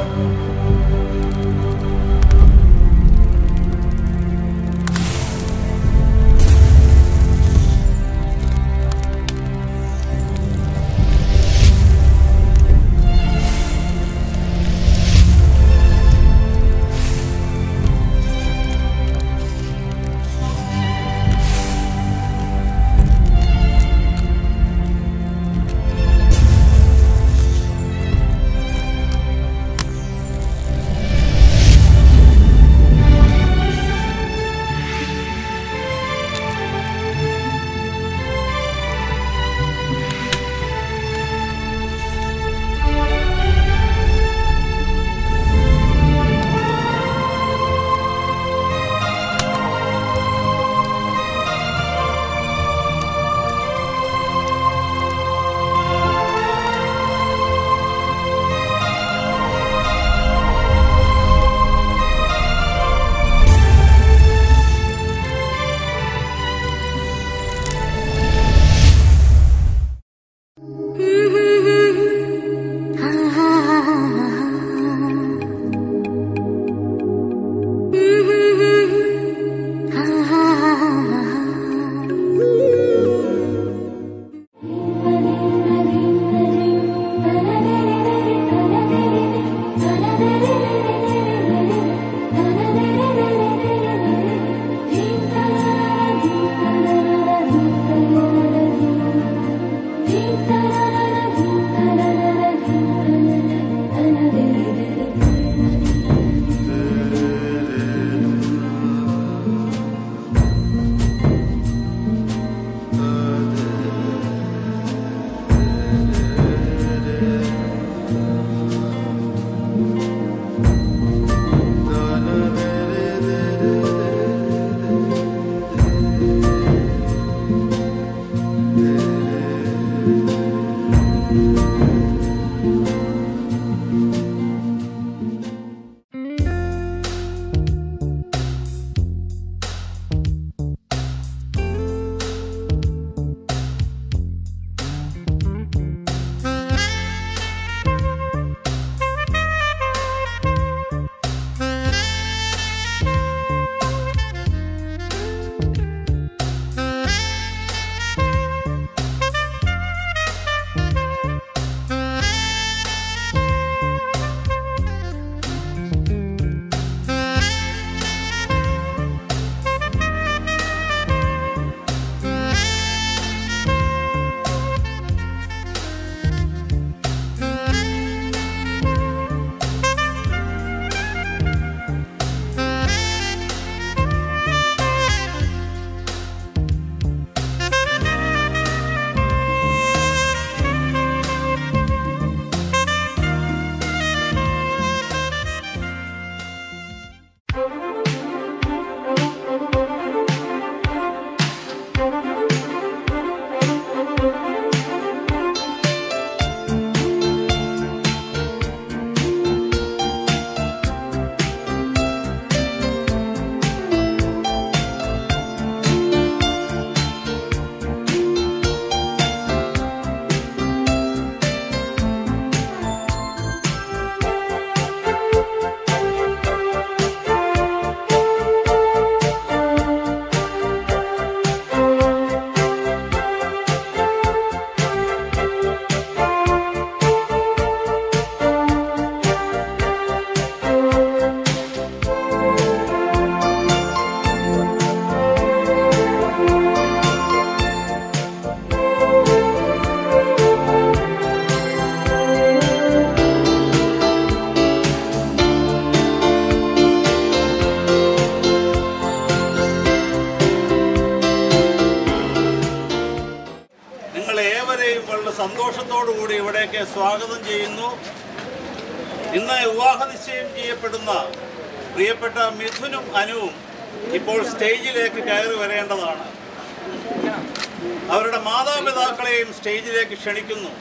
സന്തോഷത്തോടുകൂടി ഇവിടേക്ക് സ്വാഗതം ചെയ്യുന്നു ഇന്ന് വിവാഹ നിശ്ചയം ചെയ്യപ്പെടുന്ന പ്രിയപ്പെട്ട മിഥുനും അനുവും ഇപ്പോൾ സ്റ്റേജിലേക്ക് കയറി വരേണ്ടതാണ് അവരുടെ മാതാപിതാക്കളെയും സ്റ്റേജിലേക്ക് ക്ഷണിക്കുന്നു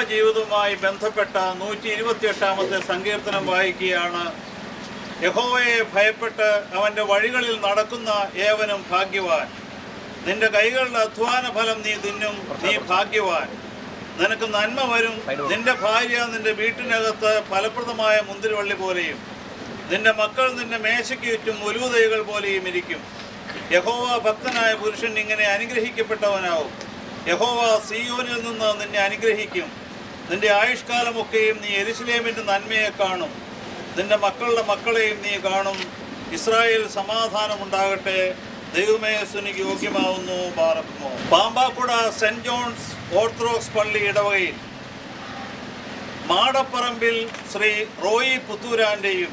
കുടുംബജീവിതവുമായി ബന്ധപ്പെട്ട നൂറ്റി ഇരുപത്തിയെട്ടാമത്തെ സങ്കീർത്തനം വായിക്കുകയാണ് യഹോവയെ ഭയപ്പെട്ട് അവൻ്റെ വഴികളിൽ നടക്കുന്ന ഏവനും ഭാഗ്യവാൻ നിന്റെ കൈകളുടെ അധ്വാന ഫലം നീ തിന്നും നീ ഭാഗ്യവാൻ നിനക്ക് നന്മ വരും നിന്റെ ഭാര്യ നിന്റെ വീട്ടിനകത്ത് ഫലപ്രദമായ മുന്തിരിവള്ളി പോലെയും നിന്റെ മക്കൾ നിന്റെ മേശയ്ക്ക് ചുറ്റും ഒലുതൈകൾ പോലെയും ഇരിക്കും യഹോവ ഭക്തനായ പുരുഷൻ ഇങ്ങനെ അനുഗ്രഹിക്കപ്പെട്ടവനാവും യഹോവ സിയോനിൽ നിന്ന് നിന്നെ അനുഗ്രഹിക്കും നിന്റെ ആയുഷ്കാലമൊക്കെയും നീ എരുസലേമിൻ്റെ നന്മയെ കാണും നിന്റെ മക്കളുടെ മക്കളെയും നീ കാണും ഇസ്രായേൽ സമാധാനം ഉണ്ടാകട്ടെ ദൈവമേ സുനിക്ക് യോഗ്യമാവുന്നു പാറക്കുമോ പാമ്പാക്കുട സെന്റ് ജോൺസ് ഓർത്തഡോക്സ് പള്ളി ഇടവകയിൽ മാടപ്പറമ്പിൽ ശ്രീ റോയി പുത്തൂരാൻ്റെയും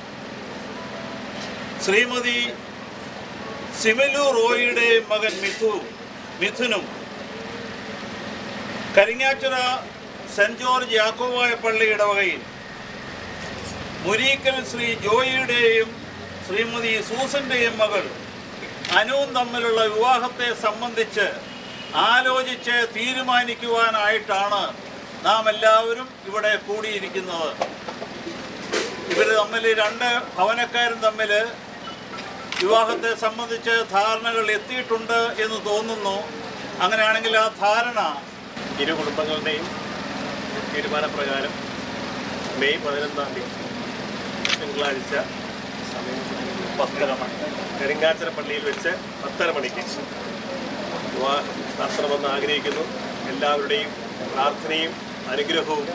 ശ്രീമതി സിമിലു റോയിയുടെയും മകൻ മിഥു മിഥുനും കരിങ്ങാച്ചിറ സെന്റ് ജോർജ് യാക്കോവായ പള്ളി ഇടവകയിൽ മുരീക്കൽ ശ്രീ ജോയിയുടെയും ശ്രീമതി സൂസന്റെയും മകൾ അനുവും തമ്മിലുള്ള വിവാഹത്തെ സംബന്ധിച്ച് ആലോചിച്ച് തീരുമാനിക്കുവാനായിട്ടാണ് നാം എല്ലാവരും ഇവിടെ കൂടിയിരിക്കുന്നത് ഇവർ തമ്മിൽ രണ്ട് ഭവനക്കാരും തമ്മിൽ വിവാഹത്തെ സംബന്ധിച്ച് ധാരണകൾ എത്തിയിട്ടുണ്ട് എന്ന് തോന്നുന്നു അങ്ങനെയാണെങ്കിൽ ആ ധാരണ ഇരു കുടുംബങ്ങളുടെയും തീരുമാനപ്രകാരം മെയ് പതിനൊന്നാം തീയതി തിങ്കളാഴ്ച പത്തര മണി കരിങ്ങാച്ചര പള്ളിയിൽ വെച്ച് പത്തര മണിക്ക് വിവാഹം നടത്തണമെന്ന് ആഗ്രഹിക്കുന്നു എല്ലാവരുടെയും പ്രാർത്ഥനയും അനുഗ്രഹവും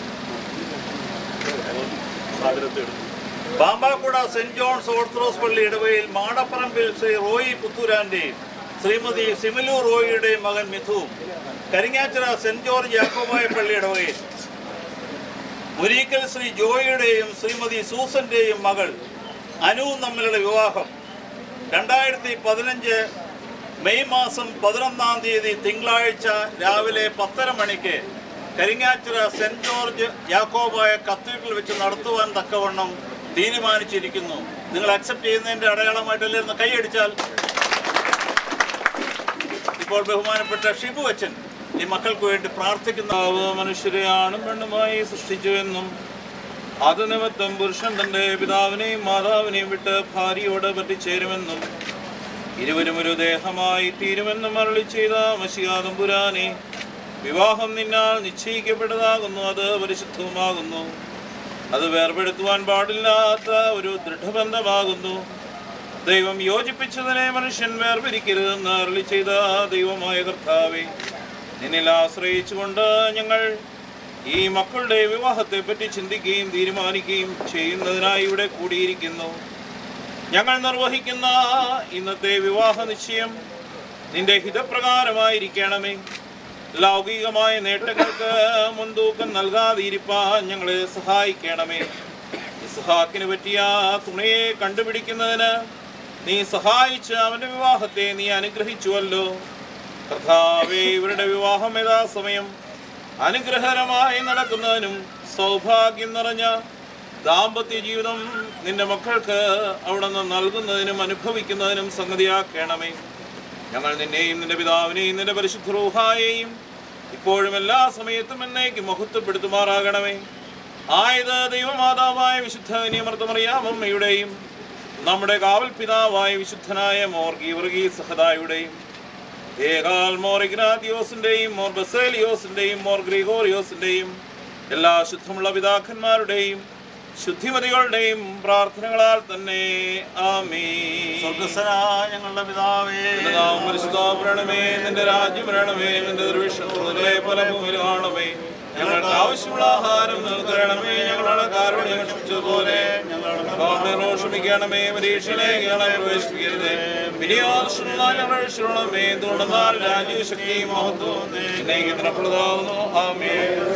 ഞങ്ങൾ സ്വാതന്ത്ര്യത്തെടുത്തു പാമ്പാക്കുട സെന്റ് ജോൺസ് ഓർത്തഡോക്സ് പള്ളി ഇടവയിൽ മാടപ്പറമ്പിൽ ശ്രീ റോയി പുത്തൂരാന്റെയും ശ്രീമതി സിമിലു റോയിയുടെയും മകൻ മിഥുവും കരിങ്ങാച്ചിറ സെന്റ് ജോർജ് യാക്കോബായ പള്ളി ഇടവകയിൽ മുരീക്കൽ ശ്രീ ജോയിയുടെയും ശ്രീമതി സൂസന്റെയും മകൾ അനുവും തമ്മിലുള്ള വിവാഹം രണ്ടായിരത്തി പതിനഞ്ച് മെയ് മാസം പതിനൊന്നാം തീയതി തിങ്കളാഴ്ച രാവിലെ പത്തര മണിക്ക് Karingachira saint George Yakobaya cathedral വെച്ച് നടത്തുവാൻ തക്കവണ്ണം തീരുമാനിച്ചിരിക്കുന്നു നിങ്ങൾ അക്സെപ്റ്റ് ചെയ്യുന്നതിന്റെ അടയാളമായിട്ടല്ലേ ഒന്ന് കൈയടിച്ചാൽ ഇപ്പോൾ ബഹുമാനപ്പെട്ട ഷിബു അച്ഛൻ ഈ മക്കൾക്ക് വേണ്ടി പ്രാർത്ഥിക്കുന്ന മനുഷ്യരെ ആണും പെണ്ണുമായി സൃഷ്ടിച്ചുവെന്നും അത് നിമിത്തം പുരുഷൻ തന്റെ പിതാവിനെയും മാതാവിനെയും വിട്ട് ഭാര്യയോട് പറ്റിച്ചേരുമെന്നും ഇരുവരും ഒരു ദേഹമായി തീരുമെന്നും അരളി ചെയ്ത മഷിയാദം പുരാനെ വിവാഹം നിന്നാൽ നിശ്ചയിക്കപ്പെട്ടതാകുന്നു അത് പരിശുദ്ധവുമാകുന്നു അത് വേർപെടുത്തുവാൻ പാടില്ലാത്ത ഒരു ദൃഢബന്ധമാകുന്നു ദൈവം യോജിപ്പിച്ചതിനെ മനുഷ്യൻ വേർപിരിക്കരുതെന്ന് അരളി ചെയ്ത ദൈവമായ കർത്താവെ നിന്നിൽ ആശ്രയിച്ചുകൊണ്ട് ഞങ്ങൾ ഈ മക്കളുടെ വിവാഹത്തെ പറ്റി ചിന്തിക്കുകയും തീരുമാനിക്കുകയും ചെയ്യുന്നതിനായി ഇവിടെ കൂടിയിരിക്കുന്നു ഞങ്ങൾ നിർവഹിക്കുന്ന ഇന്നത്തെ വിവാഹ നിശ്ചയം നിന്റെ ഹിതപ്രകാരമായിരിക്കണമേ ലൗകികമായ നേട്ടങ്ങൾക്ക് മുൻതൂക്കം നൽകാതിരിപ്പാൻ ഞങ്ങളെ സഹായിക്കണമേ ഇസ്ഹാക്കിന് പറ്റിയ തുണയെ കണ്ടുപിടിക്കുന്നതിന് നീ സഹായിച്ച് അവന്റെ വിവാഹത്തെ നീ അനുഗ്രഹിച്ചുവല്ലോ കർത്താവേ ഇവരുടെ വിവാഹം യഥാസമയം അനുഗ്രഹകരമായി നടക്കുന്നതിനും സൗഭാഗ്യം നിറഞ്ഞ ദാമ്പത്യ ജീവിതം നിന്റെ മക്കൾക്ക് അവിടെ നിന്ന് നൽകുന്നതിനും അനുഭവിക്കുന്നതിനും സംഗതിയാക്കണമേ ഞങ്ങൾ നിന്നെയും നിന്റെ പിതാവിനെയും നിന്റെ പരിശുദ്ധ റൂഹായെയും ഇപ്പോഴും എല്ലാ സമയത്തും എന്നേക്ക് മഹത്വപ്പെടുത്തുമാറാകണമേ ആയത് ദൈവമാതാവായ വിശുദ്ധ നിയമർത്തമറിയാമമ്മയുടെയും നമ്മുടെ കാവൽ പിതാവായ വിശുദ്ധനായ മോർ ഗീവർഗീ സഹദായുടെയും ഏകാൽ മോർ ഇഗ്നാത്തിയോസിന്റെയും മോർ ബസേലിയോസിന്റെയും മോർ ഗ്രിഗോറിയോസിന്റെയും എല്ലാ ശുദ്ധമുള്ള പിതാക്കന്മാരുടെയും ശുദ്ധിമതികളുടെയും പ്രാർത്ഥനകളാൽ തന്നെ ആമേ സ്വർഗസ്വനായ ഞങ്ങളുടെ പിതാവേ പരിശുദ്ധാപരണമേ നിന്റെ രാജ്യം വരണമേ നിന്റെ ദൃശ്യത്തിലെ പല ഭൂമിയിലാണമേ ഞങ്ങൾക്ക് ആവശ്യമുള്ള ആഹാരം നൽകണമേ ഞങ്ങളുടെ കാരുണ്യം ക്ഷമിച്ചതുപോലെ ഞങ്ങളുടെ ക്ഷമിക്കണമേ പരീക്ഷയിലേക്ക് ഞങ്ങളെ പ്രവേശിപ്പിക്കരുത് വിനിയോഗ ഞങ്ങൾ ക്ഷണമേ തുടർന്നാൽ രാജ്യശക്തിയും മഹത്വവും എന്നേക്ക് നിറപ്പുള്ളതാവുന്നു ആമേ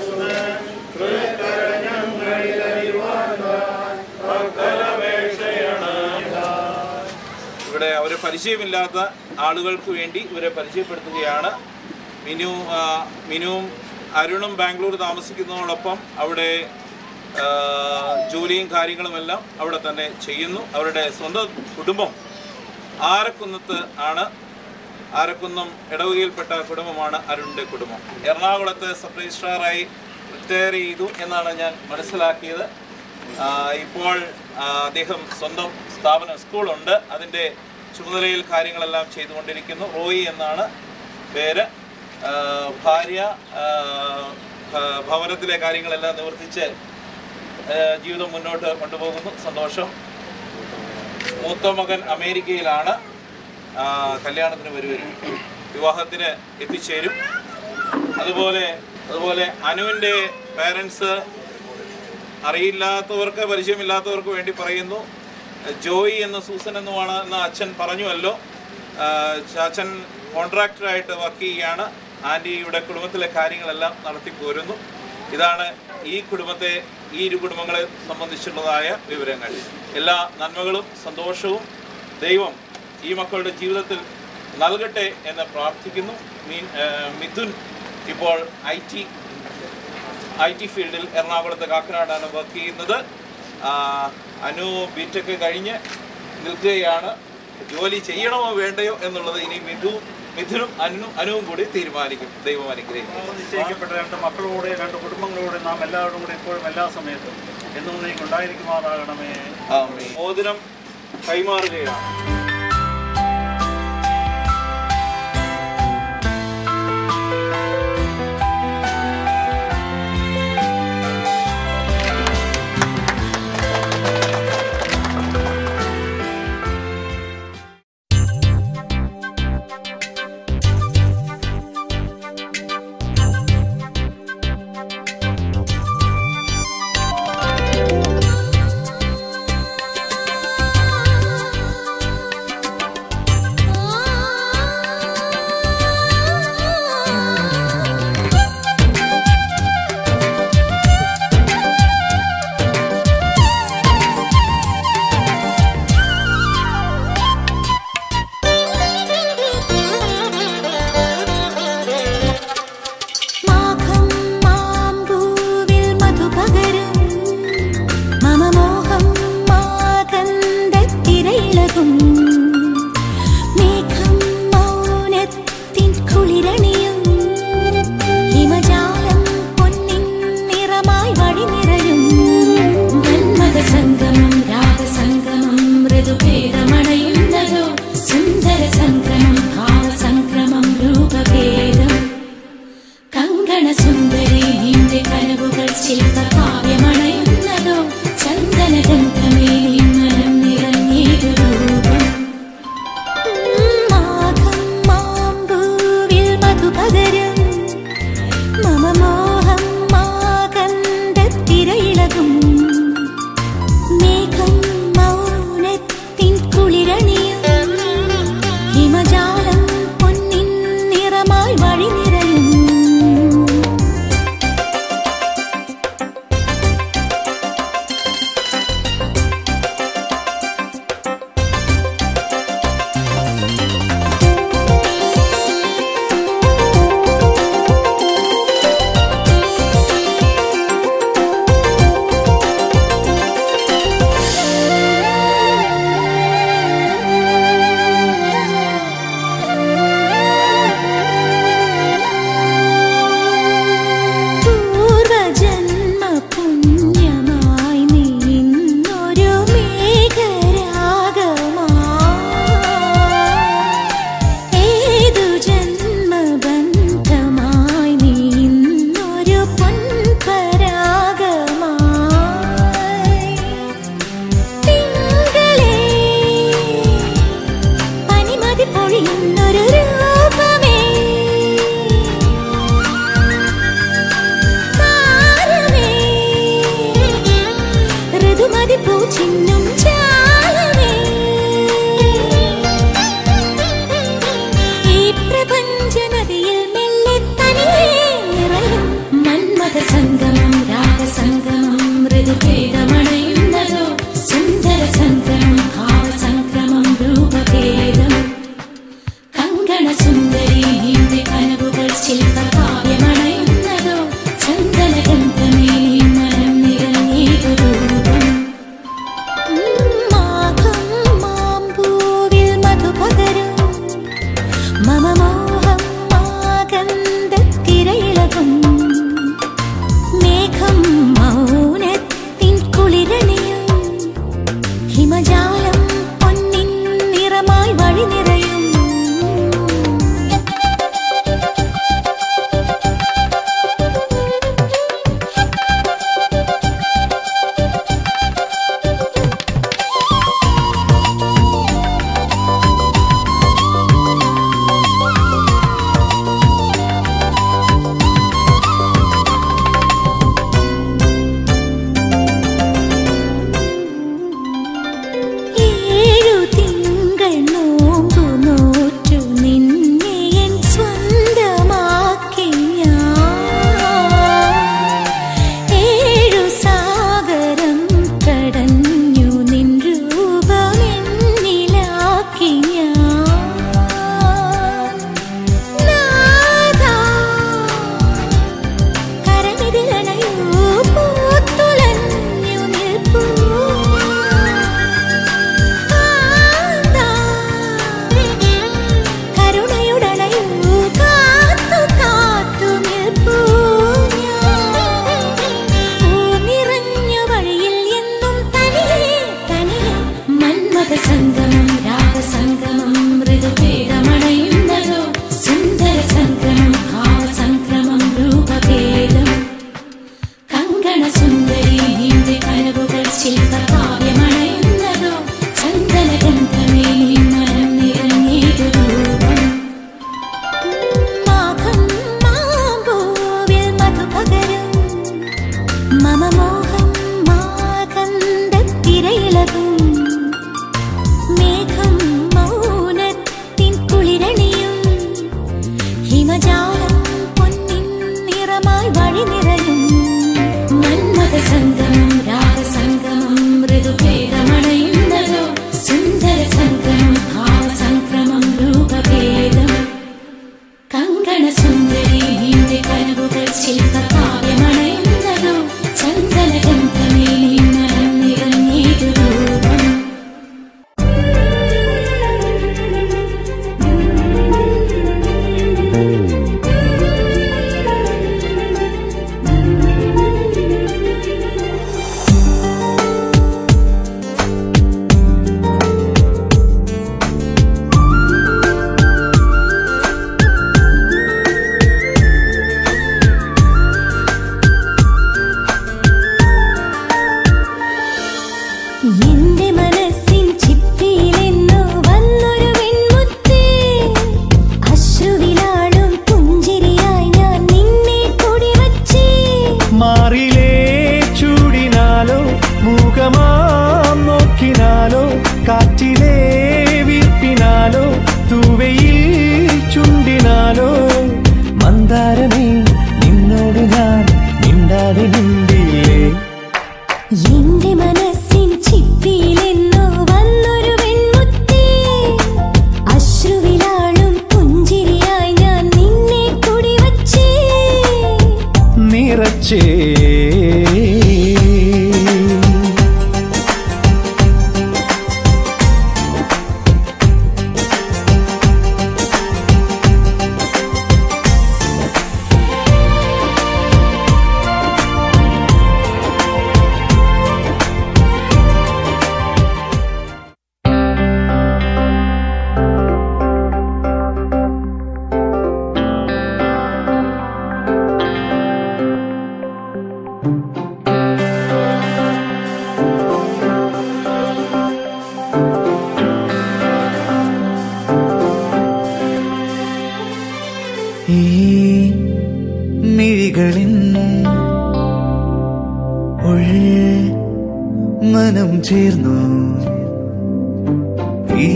ഇവിടെ അവരെ പരിചയമില്ലാത്ത ആളുകൾക്ക് വേണ്ടി ഇവരെ പരിചയപ്പെടുത്തുകയാണ് മിനു ആ, മിനുവും അരുണും ബാംഗ്ലൂർ താമസിക്കുന്നതോടൊപ്പം അവിടെ ആ, ജോലിയും കാര്യങ്ങളുമെല്ലാം അവിടെ തന്നെ ചെയ്യുന്നു അവരുടെ സ്വന്തം കുടുംബം ആരക്കുന്നത്ത് ആണ് ആരക്കുന്നം ഇടവകയിൽപ്പെട്ട കുടുംബമാണ് അരുണിൻ്റെ കുടുംബം എറണാകുളത്ത് സബ് രജിസ്ട്രാറായി റിട്ടയർ ചെയ്തു എന്നാണ് ഞാൻ മനസ്സിലാക്കിയത് ആ, ഇപ്പോൾ ആ, അദ്ദേഹം സ്വന്തം സ്ഥാപനം സ്കൂളുണ്ട് അതിൻ്റെ ചുമതലയിൽ കാര്യങ്ങളെല്ലാം ചെയ്തുകൊണ്ടിരിക്കുന്നു റോയി എന്നാണ് പേര് ആ, ഭാര്യ ആ, ഭ- ഭവനത്തിലെ കാര്യങ്ങളെല്ലാം നിവർത്തിച്ച് ആ, ജീവിതം മുന്നോട്ട് കൊണ്ടുപോകുന്നു സന്തോഷം മൂത്ത മകൻ അമേരിക്കയിലാണ് ആ, കല്യാണത്തിന് വരുവരും വിവാഹത്തിന് എത്തിച്ചേരും അതുപോലെ അതുപോലെ അനുവിൻ്റെ പാരൻസ് അറിയില്ലാത്തവർക്ക് പരിചയമില്ലാത്തവർക്ക് വേണ്ടി പറയുന്നു ജോയി എന്ന സൂസൻ എന്നുമാണ് എന്ന് അച്ഛൻ പറഞ്ഞുവല്ലോ ആ, ചാച്ചൻ കോൺട്രാക്ടറായിട്ട് വർക്ക് ചെയ്യുകയാണ് ആൻറ്റി ഇവിടെ കുടുംബത്തിലെ കാര്യങ്ങളെല്ലാം നടത്തി പോരുന്നു ഇതാണ് ഈ കുടുംബത്തെ ഈ ഇരു കുടുംബങ്ങളെ സംബന്ധിച്ചുള്ളതായ വിവരങ്ങൾ എല്ലാ നന്മകളും സന്തോഷവും ദൈവം ഈ മക്കളുടെ ജീവിതത്തിൽ നൽകട്ടെ എന്ന് പ്രാർത്ഥിക്കുന്നു മീൻ ആ, മിഥുൻ ഇപ്പോൾ ഐ ടി ഐ ടി ഫീൽഡിൽ എറണാകുളത്ത് കാക്കനാടാണ് വർക്ക് ചെയ്യുന്നത് ആ, അനു ബിടെക് കഴിഞ്ഞ് നിൽക്കുകയാണ് ജോലി ചെയ്യണമോ വേണ്ടയോ എന്നുള്ളത് ഇനി മിഥു മിഥുനും അനുവും അനുവും കൂടി തീരുമാനിക്കും ദൈവം അനുഗ്രഹിക്കും നിശ്ചയിക്കപ്പെട്ട രണ്ട് മക്കളോടെ രണ്ട് കുടുംബങ്ങളോടെ നാം എല്ലാവരും കൂടി ഇപ്പോഴും എല്ലാ സമയത്തും എന്നും നീ ഉണ്ടായിരിക്കുമാറാകണമേ ആമേൻ. മോതിരം കൈമാറുകയാണ് മാഘം മാമ്പൂവിൽ മധുപകരും മമ മോഹം മാകന്ദത്തിരയിളകും മേഘം മൗനത്തിൻ കുളിരണിയും ഹിമജാലം പൊന്നിൻ നിറമായി വഴി നിറയും മന്മഥ സംഗമം രാഗസംഗമം മൃദുഭേദമണയുന്നതോ സുന്ദര സംക്രമം ഭാവസംക്രമം രൂപഭേദം കങ്കണ സുന്ദരി നിന്റെ കനവുകൾ ശില്പ കാവ്യമണയുന്നതോ ചന്ദനഗന്ധമേ നീ മനം നിറഞ്ഞേതു രൂപം മാഘം മാമ്പൂവിൽ മധുപകരും മമ മോഹം മാകന്ദത്തിരയിളകും മേഘം മൗനത്തിൻ കുളിരണിയും ഹിമ സംഗമം രാഗസംഗമം മൃദുഭേദമണയുന്നതോ സുന്ദര സംക്രമം ഭാവസംക്രമം രൂപഭേദം കങ്കണ സുന്ദരി നിന്റെ കനവുകൾ ശില്പകാവ്യമണയുന്നതോ ചന്ദനഗന്ധമേ നിൻ മനം നിറഞ്ഞേതു രൂപം മാഘം മാമ്പൂവിൽ മധുപകരും മമ മോഹം മാകന്ദത്തിരയിളകും മേഘം മൗനത്തിൻ കുളിരണിയും ഹിമജാലം പൊന്നിൻ നിറമായി വഴി നിറയും മന്മത സംഗമം രാഗസംഗമം മൃദുഭേദമണയുന്നതോ സുന്ദര സംഗമം ഭാവസംക്രമം രൂപഭേദം കങ്കണ സുന്ദരി നിന്റെ കനവുകൾ ശില്പകാവ്യമണയുന്നതോ ചന്ദനഗന്ധമേ നിൻ മനം നിറഞ്ഞേതു രൂപം എന്റെ മനസ്സിൻ ചിപ്പിയിലെന്നോ വന്നൊരു വെൺമുത്തേ അശ്രുവിലാളും പുഞ്ചിരിയായി ഞാൻ നിന്നെ കൊടിവച്ചേ മാറിലേ ചൂടിനാലോ മൂകമാം നോക്കിനാലോ കാറ്റിലേ വീർപ്പിനാലോ തൂവയിൽ ചുണ്ടിനാലോ മന്ദാരമേ നിന്നോട് ഞാൻ മിണ്ടാതെ മിണ്ടിയില്ലേ എന്റെ മനസ്സിൻ ചിപ്പിയിലെന്നോ വന്നൊരു വെൺമുത്തേ അശ്രുവിലാളും പുഞ്ചിരിയായി ഞാൻ നിന്നെ കൊടിവച്ചേ നിറച്ചേ ഈ മിഴികളിൻ ഉൾ മനം ചേർന്നു ഈ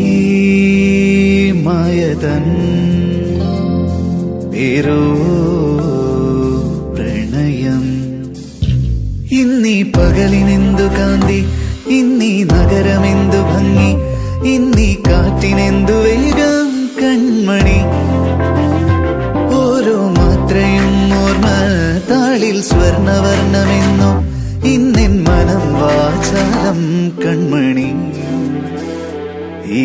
മായതൻ പേരോ പ്രണയം ഇന്നീ പകലിനെന്തു കാന്തി ഇന്നീ നഗരമെന്തു ഭംഗി ഇന്നീ കാറ്റിനെന്തു വേഗം കൺമണി ഓരോ മാത്രയും ഓർമ്മ താളിൽ സ്വർണവർണ്ണമെന്നോ ഇന്നെൻ മനം വാചാലം കൺമണി ഈ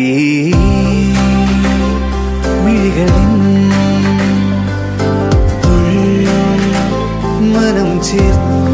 മിഴികളിൻ ഉൾ മനം ചേർന്നു